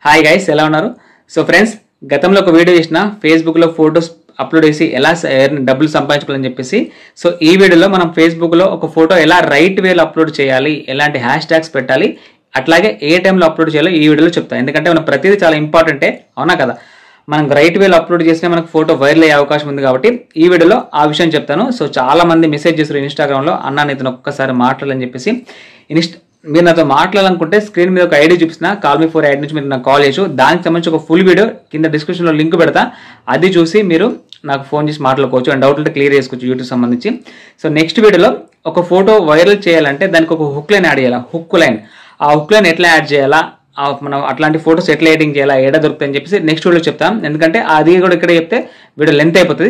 hi guys ఎలా ఉన్నారు so friends గతంలో ఒక వీడియో చేసిన ఫేస్బుక్లో ఫొటోస్ అప్లోడ్ చేసి ఎలా స- ఎర్న్ డబ్బులు సంపాదించుకోవాలని చెప్పేసి సో ఈ వీడియోలో మనం ఫేస్బుక్లో ఒక ఫోటో ఎలా రైట్ వేలో అప్లోడ్ చేయాలి ఎలాంటి హ్యాష్ ట్యాగ్స్ పెట్టాలి అట్లాగే ఏ టైంలో అప్లోడ్ చేయాలో ఈ వీడియోలో చెప్తాను ఎందుకంటే మన ప్రతిదీ చాలా ఇంపార్టెంటే అవునా కదా మనం రైట్ వేలో అప్లోడ్ చేసినా మనకు ఫోటో వైరల్ అయ్యే అవకాశం ఉంది కాబట్టి ఈ వీడియోలో ఆ విషయం చెప్తాను సో చాలా మంది మెసేజ్ చేస్తారు ఇన్స్టాగ్రామ్లో అన్న నీతో ఒక్కసారి మాట్లాడాలని చెప్పేసి ఇన్స్టా మీరు నాతో మాట్లాడాలనుకుంటే స్క్రీన్ మీద ఒక ఐడి చూపిస్తున్నా కాల్ మీ ఫోర్ ఐడి నుంచి మీరు నాకు కాల్ చేయొచ్చు దానికి సంబంధించి ఒక ఫుల్ వీడియో కింద డిస్క్రిప్షన్లో లింక్ పెడతా అది చూసి మీరు నాకు ఫోన్ చేసి మాట్లాడుకోవచ్చు అండ్ డౌట్లు క్లియర్ చేసుకోవచ్చు యూట్యూబ్ సంబంధించి సో నెక్స్ట్ వీడియోలో ఒక ఫోటో వైరల్ చేయాలంటే దానికి ఒక హుక్ లైన్ యాడ్ చేయాలి హుక్ లైన్ ఆ హుక్ లైన్ ఎట్లా యాడ్ చేయాలా ఆ మనం అట్లాంటి ఫోటోస్ ఎట్లా ఎడిటింగ్ చేయాలా ఏడా దొరుకుతాయని చెప్పేసి నెక్స్ట్ వీడియో చెప్తాం ఎందుకంటే అది కూడా ఇక్కడ చెప్తే వీడియో లెంత్ అయిపోతుంది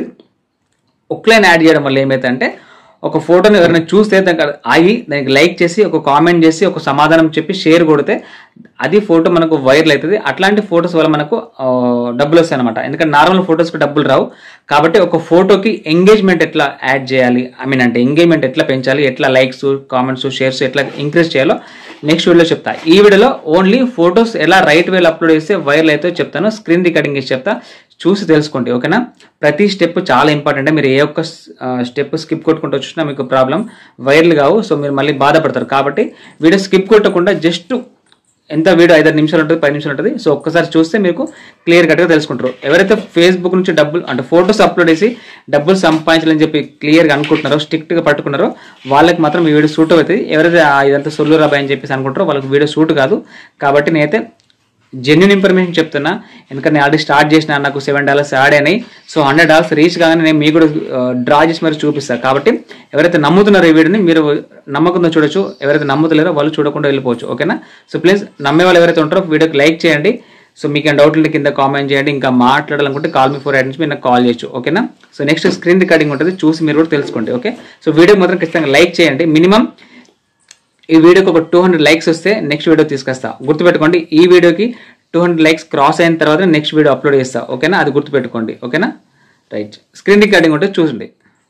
ఉక్లైన్ యాడ్ చేయడం వల్ల ఏమైతే అంటే ఒక ఫోటోని ఎవరైనా చూస్తే దానికి ఆగి దానికి లైక్ చేసి ఒక కామెంట్ చేసి ఒక సమాధానం చెప్పి షేర్ కొడితే అది ఫోటో మనకు వైరల్ అవుతుంది అట్లాంటి ఫొటోస్ వల్ల మనకు ఆ, డబ్బులు వస్తాయి అనమాట ఎందుకంటే నార్మల్ ఫొటోస్కి డబ్బులు రావు కాబట్టి ఒక ఫోటోకి ఎంగేజ్మెంట్ ఎట్లా యాడ్ చేయాలి ఐ మీన్ అంటే ఎంగేజ్మెంట్ ఎట్లా పెంచాలి ఎట్లా లైక్స్ కామెంట్స్ షేర్స్ ఎట్లా ఇంక్రీజ్ చేయాలో నెక్స్ట్ వీడియోలో చెప్తా ఈ వీడియోలో ఓన్లీ ఫొటోస్ ఎలా రైట్ వేలో అప్లోడ్ చేస్తే వైరల్ అయితే చెప్తాను స్క్రీన్ రికార్డింగ్ చేసి చెప్తా చూసి తెలుసుకోండి ఓకేనా ప్రతి స్టెప్ చాలా ఇంపార్టెంట్ మీరు ఏ ఒక్క స్టెప్ స్కిప్ కొట్టుకుంటూ వచ్చినా మీకు ప్రాబ్లం వైరల్ కావు సో మీరు మళ్ళీ బాధపడతారు కాబట్టి వీడియో స్కిప్ కొట్టకుండా జస్ట్ ఎంత వీడియో ఐదారు నిమిషాలు ఉంటుంది పది నిమిషాలు ఉంటుంది సో ఒక్కసారి చూస్తే మీకు క్లియర్ కట్గా తెలుసుకుంటారు ఎవరైతే ఫేస్బుక్ నుంచి డబ్బులు అంటే ఫొటోస్ అప్లోడ్ చేసి డబ్బులు సంపాదించాలని చెప్పి క్లియర్గా అనుకుంటున్నారో స్ట్రిక్ట్గా పట్టుకున్నారో వాళ్ళకి మాత్రం ఈ వీడియో సూట్ అవుతుంది ఎవరైతే ఆ ఇదంతా సొల్లు రాబాయ్ అని చెప్పేసి అనుకుంటారో వాళ్ళకి వీడియో సూట్ కాదు కాబట్టి నేనైతే జెన్యున్ ఇన్ఫర్మేషన్ చెప్తున్నా ఎందుకంటే నేను ఆల్రెడీ స్టార్ట్ చేసిన నాకు సెవెన్ డాలర్స్ యాడ్ అయినాయి సో హండ్రెడ్ డాలర్స్ రీచ్ కాగానే నేను మీకు కూడా డ్రా చేసి మరి చూపిస్తాను కాబట్టి ఎవరైతే నమ్ముతున్నారో ఈ వీడియోని మీరు నమ్మకంతో చూడొచ్చు ఎవరైతే నమ్ముతలేరో వాళ్ళు చూడకుండా వెళ్ళిపోవచ్చు ఓకేనా సో ప్లీజ్ నమ్మే వాళ్ళు ఎవరైతే ఉంటారో వీడియోకి లైక్ చేయండి సో మీకు ఏమైనా డౌట్లు ఉంటే కింద కామెంట్ చేయండి ఇంకా మాట్లాడాలనుకుంటే కాల్ మీ ఫోర్ నుంచి మీరు నాకు కాల్ చేయొచ్చు ఓకేనా సో నెక్స్ట్ స్క్రీన్ రికార్డింగ్ ఉంటుంది చూసి మీరు కూడా తెలుసుకోండి ఓకే సో వీడియో మాత్రం ఖచ్చితంగా లైక్ చేయండి మినిమం ఈ వీడియోకి ఒక టూ హండ్రెడ్ లైక్స్ వస్తే నెక్స్ట్ వీడియో తీసుకొస్తా గుర్తుపెట్టుకోండి ఈ వీడియోకి టూ హండ్రెడ్ లైక్స్ క్రాస్ అయిన తర్వాత నెక్స్ట్ వీడియో అప్లోడ్ చేస్తా ఓకేనా అది గుర్తుపెట్టుకోండి ఓకేనా రైట్ స్క్రీన్ రికార్డింగ్ ఉంటే చూడండి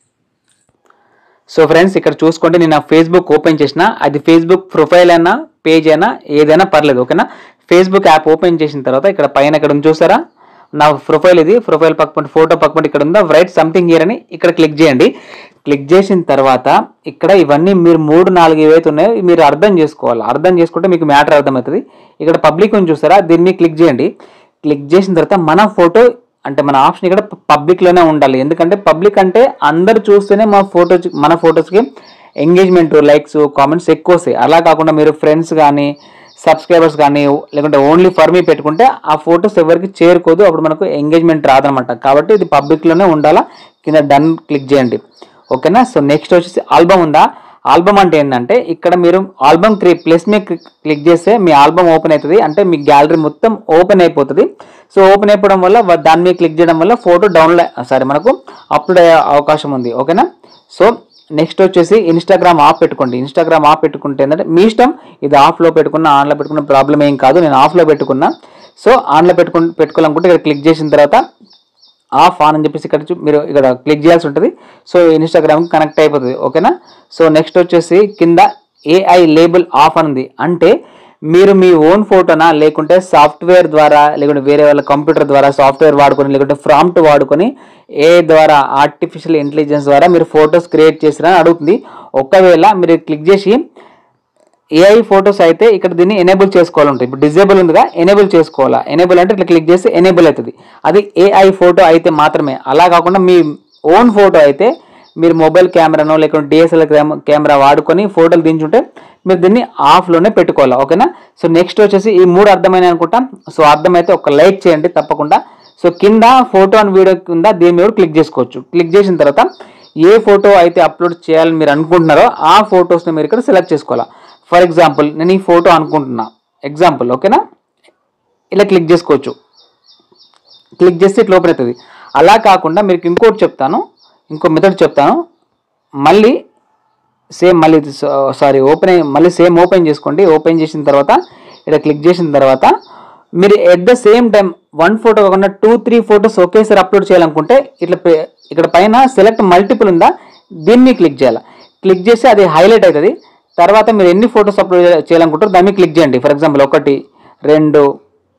సో ఫ్రెండ్స్ ఇక్కడ చూసుకోండి నేను నా ఫేస్బుక్ ఓపెన్ చేసిన అది ఫేస్బుక్ ప్రొఫైల్ అయినా పేజ్ అయినా ఏదైనా పర్లేదు ఓకేనా ఫేస్బుక్ యాప్ ఓపెన్ చేసిన తర్వాత ఇక్కడ పైన ఇక్కడ ఉంది చూసారా నా ప్రొఫైల్ ఇది ప్రొఫైల్ పక్కన ఫోటో పక్కన ఇక్కడ ఉందా రైట్ సంథింగ్ ఇయర్ అని ఇక్కడ క్లిక్ చేయండి క్లిక్ చేసిన తర్వాత ఇక్కడ ఇవన్నీ మీరు మూడు నాలుగు ఏవైతే ఉన్నాయో మీరు అర్థం చేసుకోవాలి అర్థం చేసుకుంటే మీకు మ్యాటర్ అర్థమవుతుంది ఇక్కడ పబ్లిక్ ఉంది చూసారా దీన్ని క్లిక్ చేయండి క్లిక్ చేసిన తర్వాత మన ఫోటో అంటే మన ఆప్షన్ ఇక్కడ పబ్లిక్ లోనే ఉండాలి ఎందుకంటే పబ్లిక్ అంటే అందరు చూస్తేనే మా ఫోటో మన ఫొటోస్కి ఎంగేజ్మెంట్ లైక్స్ కామెంట్స్ ఎక్కువ వస్తాయి అలా కాకుండా మీరు ఫ్రెండ్స్ కానీ సబ్స్క్రైబర్స్ కానీ లేకుంటే ఓన్లీ ఫర్ మీ పెట్టుకుంటే ఆ ఫొటోస్ ఎవరికి చేరుకోదు అప్పుడు మనకు ఎంగేజ్మెంట్ రాదనమాట కాబట్టి ఇది పబ్లిక్ లోనే ఉండాలా కింద డన్ క్లిక్ చేయండి ఓకేనా సో నెక్స్ట్ వచ్చేసి ఆల్బమ్ ఉందా ఆల్బమ్ అంటే ఏంటంటే ఇక్కడ మీరు ఆల్బమ్ క్రీ ప్లస్ మీ క్లిక్ చేస్తే మీ ఆల్బమ్ ఓపెన్ అవుతుంది అంటే మీ గ్యాలరీ మొత్తం ఓపెన్ అయిపోతుంది సో ఓపెన్ అయిపోవడం వల్ల వ- దాని మీద క్లిక్ చేయడం వల్ల ఫోటో డౌన్లోడ్ సారీ మనకు అప్లోడ్ అయ్యే అవకాశం ఉంది ఓకేనా సో నెక్స్ట్ వచ్చేసి ఇన్స్టాగ్రామ్ ఆఫ్ పెట్టుకోండి ఇన్స్టాగ్రామ్ ఆఫ్ పెట్టుకుంటే ఏంటంటే మీ ఇష్టం ఇది ఆఫ్లో పెట్టుకున్నా ఆన్లో పెట్టుకున్న ప్రాబ్లం ఏం కాదు నేను ఆఫ్లో పెట్టుకున్నా సో ఆన్లో పెట్టుకు పెట్టుకోవాలనుకుంటే ఇక్కడ క్లిక్ చేసిన తర్వాత ఆఫ్ ఆన్ అని చెప్పేసి ఇక్కడ చూ- మీరు ఇక్కడ క్లిక్ చేయాల్సి ఉంటుంది సో ఇన్స్టాగ్రామ్ కనెక్ట్ అయిపోతుంది ఓకేనా సో నెక్స్ట్ వచ్చేసి కింద ఏఐ లేబుల్ ఆఫ్ అని ఉంది అంటే మీరు మీ ఓన్ ఫోటోనా లేకుంటే సాఫ్ట్వేర్ ద్వారా లేకుంటే వేరే వాళ్ళ కంప్యూటర్ ద్వారా సాఫ్ట్వేర్ వాడుకొని లేకుంటే ప్రాంప్ట్ వాడుకొని ఏ ద్వారా ఆర్టిఫిషియల్ ఇంటెలిజెన్స్ ద్వారా మీరు ఫొటోస్ క్రియేట్ చేసినా అని అడుగుతుంది ఒకవేళ మీరు క్లిక్ చేసి ఏఐ ఫొటోస్ అయితే ఇక్కడ దీన్ని ఎనేబుల్ చేసుకోవాలి ఉంటుంది ఇప్పుడు డిజేబుల్ ఉందిగా ఎనేబుల్ చేసుకోవాలా ఎనేబుల్ అంటే ఇట్లా క్లిక్ చేస్తే ఎనేబుల్ అవుతుంది అది ఏఐ ఫోటో అయితే మాత్రమే అలా కాకుండా మీ ఓన్ ఫోటో అయితే మీరు మొబైల్ కెమెరానో లేకుంటే డిఎస్ఎల్ఆర్ కెమెరా వాడుకొని ఫోటోలు దించుంటే మీరు దీన్ని ఆఫ్లోనే పెట్టుకోవాలి ఓకేనా సో నెక్స్ట్ వచ్చేసి ఈ మూడు అర్థమైన అనుకుంటా సో అర్థమైతే ఒక లైక్ చేయండి తప్పకుండా సో కింద ఫోటో అండ్ వీడియో కింద దీని మీద క్లిక్ చేసుకోవచ్చు క్లిక్ చేసిన తర్వాత ఏ ఫోటో అయితే అప్లోడ్ చేయాలని మీరు అనుకుంటున్నారో ఆ ఫొటోస్ని మీరు ఇక్కడ సెలెక్ట్ చేసుకోవాలా ఫర్ ఎగ్జాంపుల్ నేను ఈ ఫోటో అనుకుంటున్నా ఎగ్జాంపుల్ ఓకేనా ఇలా క్లిక్ చేసుకోవచ్చు క్లిక్ చేస్తే ఇట్లా ఓపెన్ అవుతుంది అలా కాకుండా మీకు ఇంకోటి చెప్తాను ఇంకో మెథడ్ చెప్తాను మళ్ళీ సేమ్ మళ్ళీ సారీ ఓపెన్ అయ్యి మళ్ళీ సేమ్ ఓపెన్ చేసుకోండి ఓపెన్ చేసిన తర్వాత ఇక్కడ క్లిక్ చేసిన తర్వాత మీరు at the same time one photo కాకుండా టూ త్రీ ఫొటోస్ ఒకేసారి అప్లోడ్ చేయాలనుకుంటే ఇట్లా పే- ఇక్కడ పైన సెలెక్ట్ మల్టిపుల్ ఉందా దీన్ని క్లిక్ చేయాలి క్లిక్ చేస్తే అది హైలైట్ అవుతుంది తర్వాత మీరు ఎన్ని ఫొటోస్ అప్లోడ్ చేయాలనుకుంటారో దాన్ని క్లిక్ చేయండి ఫర్ ఎగ్జాంపుల్ ఒకటి రెండు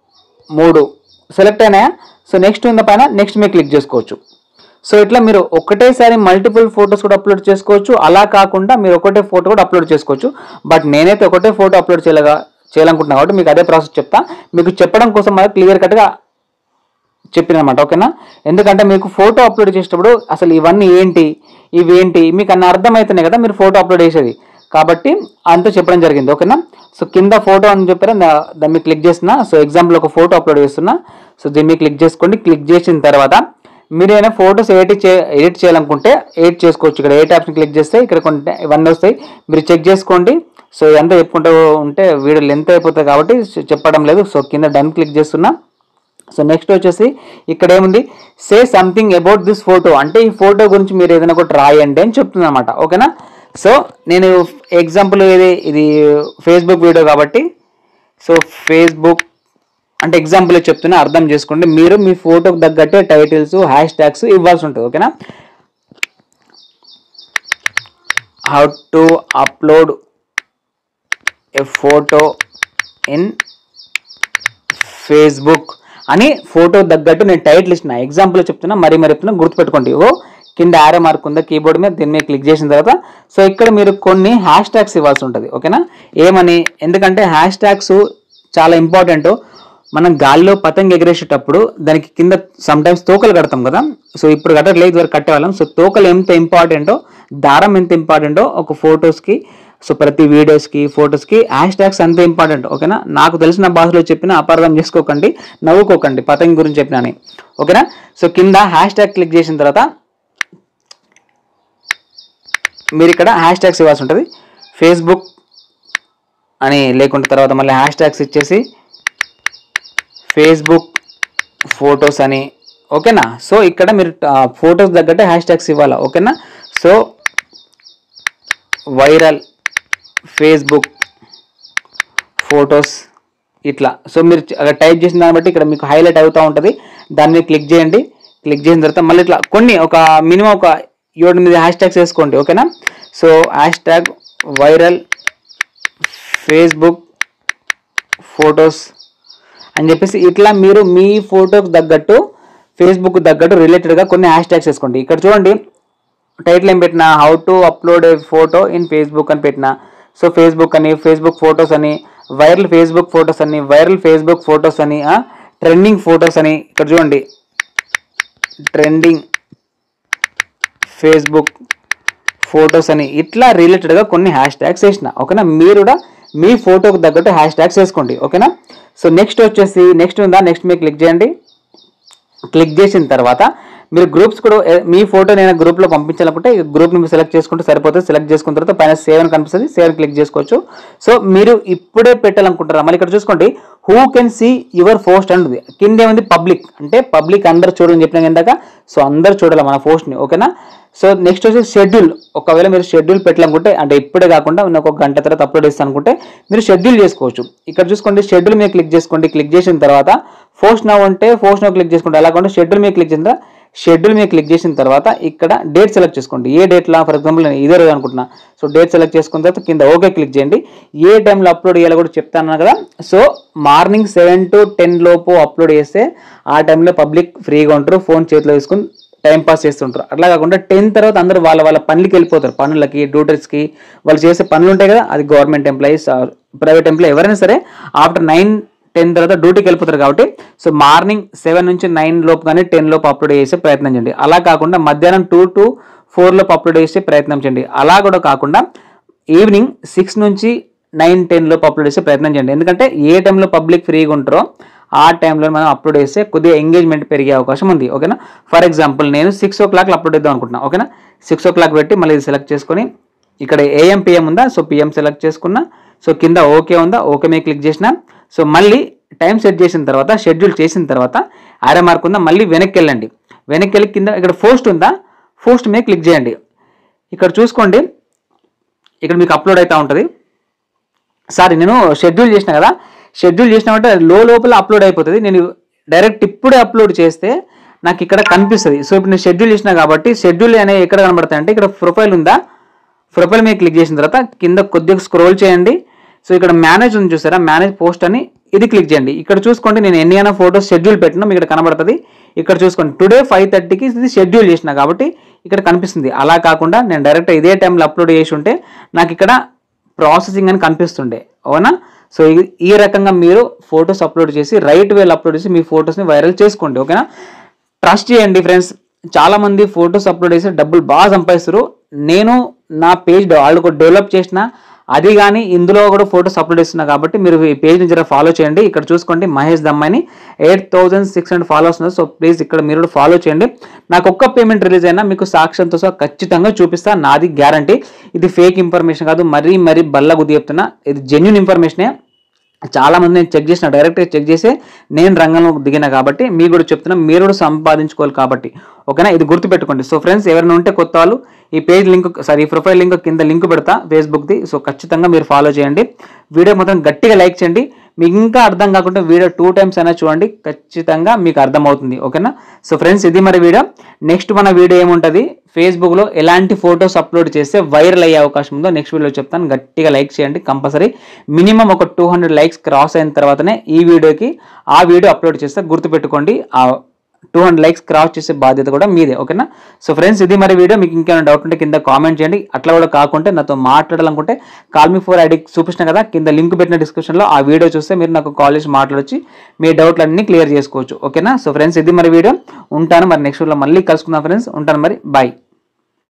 మూడు సెలెక్ట్ అయినాయా సో నెక్స్ట్ ఉన్న పైన నెక్స్ట్ మీద క్లిక్ చేసుకోవచ్చు సో ఇట్లా మీరు ఒకటేసారి మల్టిపుల్ ఫొటోస్ కూడా అప్లోడ్ చేసుకోవచ్చు అలా కాకుండా మీరు ఒకటే ఫోటో కూడా అప్లోడ్ చేసుకోవచ్చు బట్ నేనైతే ఒకటే ఫోటో అప్లోడ్ చేయలేగా చేయాలనుకుంటున్నాను కాబట్టి మీకు అదే ప్రాసెస్ చెప్తా మీకు చెప్పడం కోసం మరి క్లియర్ కట్గా చెప్పినమాట ఓకేనా ఎందుకంటే మీకు ఫోటో అప్లోడ్ చేసేటప్పుడు అసలు ఇవన్నీ ఏంటి ఇవి ఏంటి మీకు అన్న అర్థమవుతున్నాయి కదా మీరు ఫోటో అప్లోడ్ చేసేది కాబట్టి అంతా చెప్పడం జరిగింది ఓకేనా సో కింద ఫోటో అని చెప్పారు దా- దాన్ని మీద క్లిక్ చేస్తున్నా సో ఎగ్జాంపుల్ ఒక ఫోటో అప్లోడ్ చేస్తున్నా సో దీన్ని మీద క్లిక్ చేసుకోండి క్లిక్ చేసిన తర్వాత మీరు ఏమైనా ఫోటోస్ ఎడిట్ చే ఎడిట్ చేయాలనుకుంటే ఎడిట్ చేసుకోవచ్చు ఇక్కడ ఎయిట్ ఆప్షన్ క్లిక్ చేస్తే ఇక్కడ కొన్ని ఇవన్నీ వస్తాయి మీరు చెక్ చేసుకోండి సో ఎంత చెప్పుకుంటూ ఉంటే వీడియో లెంత్ అయిపోతుంది కాబట్టి చెప్పడం లేదు సో కింద డన్ క్లిక్ చేస్తున్నా సో నెక్స్ట్ వచ్చేసి ఇక్కడ ఏముంది say something about this photo అంటే ఈ ఫోటో గురించి మీరు ఏదైనా ఒకటి రాయండి అని చెప్తుంది అనమాట ఓకేనా సో నేను ఎగ్జాంపుల్ ఇది ఇది ఫేస్బుక్ వీడియో కాబట్టి సో ఫేస్బుక్ అంటే ఎగ్జాంపుల్ చెప్తున్నా అర్థం చేసుకోండి మీరు మీ ఫోటోకి తగ్గట్టే టైటిల్స్ హ్యాష్ ట్యాగ్స్ ఇవ్వాల్సి ఉంటుంది ఓకేనా how to upload a photo in Facebook అని ఫోటో తగ్గట్టు నేను టైటిల్ ఇచ్చిన ఎగ్జాంపుల్ చెప్తున్నా మరీ మరి చెప్తున్నా గుర్తుపెట్టుకోండి ఓ కింద ఆరో మార్క్ ఉందా కీబోర్డ్ మీద దీని మీద క్లిక్ చేసిన తర్వాత సో ఇక్కడ మీరు కొన్ని హ్యాష్ ట్యాగ్స్ ఇవ్వాల్సి ఉంటుంది ఓకేనా ఏమని ఎందుకంటే హ్యాష్ ట్యాగ్స్ చాలా ఇంపార్టెంట్ మనం గాలిలో పతంగి ఎగరేసేటప్పుడు దానికి కింద సమ్ టైమ్స్ తోకలు కడతాం కదా సో ఇప్పుడు కట్టట్లేదు ఇదివరకు కట్టేవాళ్ళం సో తోకలు ఎంత ఇంపార్టెంటో దారం ఎంత ఇంపార్టెంటో ఒక ఫొటోస్కి సో ప్రతి వీడియోస్కి ఫొటోస్కి హ్యాష్ ట్యాగ్స్ అంత ఇంపార్టెంట్ ఓకేనా నాకు తెలిసిన భాషలో చెప్పిన అపార్థం చేసుకోకండి నవ్వుకోకండి పతంగి గురించి చెప్పినని ఓకేనా సో కింద హ్యాష్ ట్యాగ్ క్లిక్ చేసిన తర్వాత మీరు ఇక్కడ హ్యాష్ ట్యాగ్స్ ఇవ్వాల్సి ఉంటుంది ఫేస్బుక్ అని లేకుంటే తర్వాత మళ్ళీ హ్యాష్ ట్యాగ్స్ ఇచ్చేసి ఫేస్బుక్ ఫొటోస్ అని ఓకేనా సో ఇక్కడ మీరు ఫొటోస్ తగ్గట్టే హ్యాష్ ట్యాగ్స్ ఇవ్వాలా ఓకేనా సో వైరల్ ఫేస్బుక్ ఫొటోస్ ఇట్లా సో మీరు అక్కడ టైప్ చేసిన దాన్ని బట్టి ఇక్కడ మీకు హైలైట్ అవుతూ ఉంటుంది దాని మీద క్లిక్ చేయండి క్లిక్ చేసిన తర్వాత మళ్ళీ ఇట్లా కొన్ని ఒక మినిమం ఒక ఏడు ఎనిమిది హ్యాష్ ట్యాగ్స్ వేసుకోండి ఓకేనా so hashtag viral Facebook photos అని చెప్పేసి ఇట్లా మీరు మీ ఫోటోకి తగ్గట్టు ఫేస్బుక్ తగ్గట్టు రిలేటెడ్గా కొన్ని హ్యాష్ ట్యాగ్స్ వేసుకోండి ఇక్కడ చూడండి టైటిల్ ఏం పెట్టినా how to upload a photo in Facebook అని పెట్టిన సో ఫేస్బుక్ అని ఫేస్బుక్ ఫొటోస్ అని వైరల్ ఫేస్బుక్ ఫొటోస్ అని వైరల్ ఫేస్బుక్ ఫొటోస్ అని ట్రెండింగ్ ఫొటోస్ అని ఇక్కడ చూడండి ట్రెండింగ్ ఫేస్బుక్ ఫొటోస్ అని ఇట్లా రిలేటెడ్గా కొన్ని హ్యాష్ ట్యాగ్స్ వేసిన ఓకేనా మీరు కూడా మీ ఫోటోకి తగ్గట్టు హ్యాష్ ట్యాగ్స్ వేసుకోండి ఓకేనా సో నెక్స్ట్ వచ్చేసి నెక్స్ట్ ఉందా నెక్స్ట్ మీరు క్లిక్ చేయండి క్లిక్ చేసిన తర్వాత మీరు గ్రూప్స్ కూడా ఏ- మీ ఫోటో నేను గ్రూప్లో పంపించాలనుకుంటే గ్రూప్ని మీరు సెలెక్ట్ చేసుకుంటే సరిపోతుంది సెలెక్ట్ చేసుకున్న తర్వాత పైన సేవ్ అని కనిపిస్తుంది సేవ్ అని క్లిక్ చేసుకోవచ్చు సో మీరు ఇప్పుడే పెట్టాలనుకుంటారా మళ్ళీ ఇక్కడ చూసుకోండి who can see your post అంటుంది కింద ఏముంది పబ్లిక్ అంటే పబ్లిక్ అందరు చూడని చెప్పిన ఇందాక సో అందరు చూడాలి మన పోస్ట్ని ఓకేనా సో నెక్స్ట్ వచ్చేసి షెడ్యూల్ ఒకవేళ మీరు షెడ్యూల్ పెట్టాలనుకుంటే అంటే ఇప్పుడే కాకుండా ఉన్న ఒక గంట తర్వాత అప్లోడ్ చేస్తాను అనుకుంటే మీరు షెడ్యూల్ చేసుకోవచ్చు ఇక్కడ చూసుకోండి షెడ్యూల్ మీద క్లిక్ చేసుకోండి క్లిక్ చేసిన తర్వాత పోస్ట్ నవ్ ఉంటే పోస్ట్ నవ్ క్లిక్ చేసుకోండి అలా కాకుండా షెడ్యూల్ మీద క్లిక్ చేసిన షెడ్యూల్ మీద క్లిక్ చేసిన తర్వాత ఇక్కడ డేట్ సెలెక్ట్ చేసుకోండి ఏ డేట్లో ఫర్ ఎగ్జాంపుల్ నేను ఇదే రోజు అనుకుంటున్నా సో డేట్ సెలెక్ట్ చేసుకున్న తర్వాత కింద ఓకే క్లిక్ చేయండి ఏ టైంలో అప్లోడ్ చేయాలో కూడా చెప్తాను కదా so morning seven to ten లోపు అప్లోడ్ చేస్తే ఆ టైంలో పబ్లిక్ ఫ్రీగా ఉంటారు ఫోన్ చేతిలో తీసుకుని టైం పాస్ చేస్తుంటారు అట్లా కాకుండా టెన్ తర్వాత అందరూ వాళ్ళ వాళ్ళ పనులకి వెళ్ళిపోతారు పనులకి డ్యూటీస్కి వాళ్ళు చేసే పనులు ఉంటాయి కదా అది గవర్నమెంట్ ఎంప్లాయీస్ ప్రైవేట్ ఎంప్లాయీ ఎవరైనా సరే ఆఫ్టర్ నైన్ టెన్ తర్వాత డ్యూటీకి వెళ్ళిపోతారు కాబట్టి సో మార్నింగ్ సెవెన్ నుంచి నైన్ లోపు కానీ టెన్ లోపు అప్లోడ్ చేసే ప్రయత్నం చేయండి అలా కాకుండా మధ్యాహ్నం టూ టు ఫోర్ లోపు అప్లోడ్ చేసే ప్రయత్నం చేయండి అలా కూడా కాకుండా ఈవినింగ్ సిక్స్ నుంచి నైన్ టెన్ లోపు అప్లోడ్ చేసే ప్రయత్నం చేయండి ఎందుకంటే ఏ టైంలో పబ్లిక్ ఫ్రీగా ఉంటారో ఆ టైంలో మనం అప్లోడ్ చేస్తే కొద్దిగా ఎంగేజ్మెంట్ పెరిగే అవకాశం ఉంది ఓకేనా ఫర్ ఎగ్జాంపుల్ నేను సిక్స్ ఓ క్లాక్లో అప్లోడ్ చేద్దాం అనుకుంటున్నా ఓకేనా సిక్స్ ఓ క్లాక్ పెట్టి మళ్ళీ ఇది సెలెక్ట్ చేసుకొని ఇక్కడ ఏఎం పిఎం ఉందా సో పిఎం సెలెక్ట్ చేసుకున్నా సో కింద ఓకే ఉందా ఓకే మీద క్లిక్ చేసిన సో మళ్ళీ టైం సెట్ చేసిన తర్వాత షెడ్యూల్ చేసిన తర్వాత ఆరే మార్క్ ఉందా మళ్ళీ వెనక్కి వెళ్ళండి వెనక్కి వెళ్ళి కింద ఇక్కడ పోస్ట్ ఉందా పోస్ట్ మీద క్లిక్ చేయండి ఇక్కడ చూసుకోండి ఇక్కడ మీకు అప్లోడ్ అవుతూ ఉంటుంది సారీ నేను షెడ్యూల్ చేసిన కదా షెడ్యూల్ చేసినామంటే లో లోపల అప్లోడ్ అయిపోతుంది నేను డైరెక్ట్ ఇప్పుడే అప్లోడ్ చేస్తే నాకు ఇక్కడ కనిపిస్తుంది సో ఇప్పుడు నేను షెడ్యూల్ చేసిన కాబట్టి షెడ్యూల్ అనేవి ఎక్కడ కనబడతాయి అంటే ఇక్కడ ప్రొఫైల్ ఉందా ప్రొఫైల్ మీద క్లిక్ చేసిన తర్వాత కింద కొద్దిగా స్క్రోల్ చేయండి సో ఇక్కడ మేనేజ్ ఉంది చూసారా మేనేజ్ పోస్ట్ అని ఇది క్లిక్ చేయండి ఇక్కడ చూసుకోండి నేను ఎన్ని అయినా ఫోటోస్ షెడ్యూల్ పెట్టినా మీకు ఇక్కడ కనబడుతుంది ఇక్కడ చూసుకోండి టుడే ఫైవ్ థర్టీకి ఇది షెడ్యూల్ చేసిన కాబట్టి ఇక్కడ కనిపిస్తుంది అలా కాకుండా నేను డైరెక్ట్ ఇదే టైంలో అప్లోడ్ చేసి ఉంటే నాకు ఇక్కడ ప్రాసెసింగ్ అని కనిపిస్తుండే అవునా సో ఈ- ఈ రకంగా మీరు ఫొటోస్ అప్లోడ్ చేసి రైట్ వేలు అప్లోడ్ చేసి మీ ఫొటోస్ని వైరల్ చేసుకోండి ఓకేనా ట్రస్ట్ చేయండి ఫ్రెండ్స్ చాలా మంది ఫొటోస్ అప్లోడ్ చేసి డబ్బులు బాగా సంపాదిస్తారు నేను నా పేజ్ వాళ్ళు డెవలప్ చేసిన అది కానీ ఇందులో కూడా ఫొటోస్ అప్లోడ్ చేస్తున్నా కాబట్టి మీరు ఈ పేజ్ని జర ఫాలో చేయండి ఇక్కడ చూసుకోండి మహేష్ దమ్మాయిని eight thousand six hundred followers ఉన్నారు సో ప్లీజ్ ఇక్కడ మీరు కూడా ఫాలో చేయండి నాకు ఒక్క పేమెంట్ రిలీజ్ అయినా మీకు సాక్ష్యంతో సహా ఖచ్చితంగా చూపిస్తా నాది గ్యారంటీ ఇది ఫేక్ ఇన్ఫర్మేషన్ కాదు మరీ మరీ బల్ల గుద్ది చెప్తున్నా ఇది జెన్యున్ ఇన్ఫర్మేషనే చాలా మంది నేను చెక్ చేసిన డైరెక్ట్గా చెక్ చేసి నేను రంగంలో దిగిన కాబట్టి మీకు కూడా చెప్తున్నా మీరు కూడా సంపాదించుకోవాలి కాబట్టి ఓకేనా ఇది గుర్తుపెట్టుకోండి సో ఫ్రెండ్స్ ఎవరైనా ఉంటే కొత్త వాళ్ళు ఈ పేజ్ లింక్ సారీ ఈ ప్రొఫైల్ లింక్ కింద లింక్ పెడతా ఫేస్బుక్ది సో ఖచ్చితంగా మీరు ఫాలో చేయండి వీడియో మొత్తం గట్టిగా లైక్ చేయండి మీకు ఇంకా అర్థం కాకుండా వీడియో టూ టైమ్స్ అయినా చూడండి ఖచ్చితంగా మీకు అర్థమవుతుంది ఓకేనా సో ఫ్రెండ్స్ ఇది మరి వీడియో నెక్స్ట్ మన వీడియో ఏముంటుంది ఫేస్బుక్లో ఎలాంటి ఫొటోస్ అప్లోడ్ చేస్తే వైరల్ అయ్యే అవకాశం ఉందో నెక్స్ట్ వీడియో చెప్తాను గట్టిగా లైక్ చేయండి కంపల్సరీ మినిమం ఒక టూ హండ్రెడ్ లైక్స్ క్రాస్ అయిన తర్వాతనే ఈ వీడియోకి ఆ వీడియో అప్లోడ్ చేస్తే గుర్తుపెట్టుకోండి ఆ టూ హండ్రెడ్ లైక్స్ క్రాస్ చేసే బాధ్యత కూడా మీదే ఓకేనా సో ఫ్రెండ్స్ ఇది మరి వీడియో మీకు ఇంకేమైనా డౌట్ ఉంటే కింద కామెంట్ చేయండి అట్లా కూడా కాకుంటే నాతో మాట్లాడాలనుకుంటే కాల్ మీ ఫోర్ ఐడి చూపించిన కదా కింద లింక్ పెట్టిన డిస్క్రిప్షన్లో ఆ వీడియో చూస్తే మీరు నాకు కాల్ చేసి మాట్లాడొచ్చి మీ డౌట్లన్నీ క్లియర్ చేసుకోవచ్చు ఓకేనా సో ఫ్రెండ్స్ ఇది మరి వీడియో ఉంటాను మరి నెక్స్ట్ వీడియోలో మళ్ళీ కలుసుకుందాం ఫ్రెండ్స్ ఉంటాను మరి బాయ్